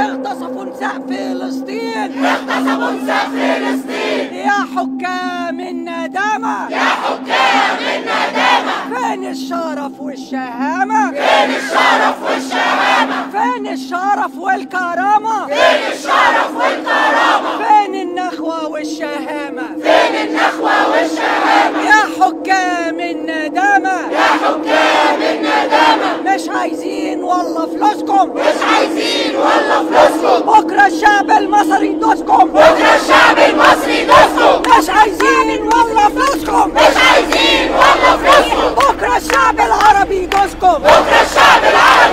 اغتصبوا نساء فلسطين اغتصبوا نساء فلسطين يا حكام الندامة يا حكام الندامة فين الشرف والشهامة فين الشرف والشهامة فين الشرف والكرامة فين الشرف والكرامة فين النخوة والشهامة فين النخوة والشهامة يا حكام الندامة يا حكام الندامة مش عايزين والله فلوسكم مش عايزين ولا فلوسكم بكرة الشعب المصري يدوسكم بكرة الشعب المصري يدوسكم مش عايزين والله فلوسكم مش عايزين ولا فلوسكم بكرة الشعب العربي يدوسكم بكرة الشعب العربي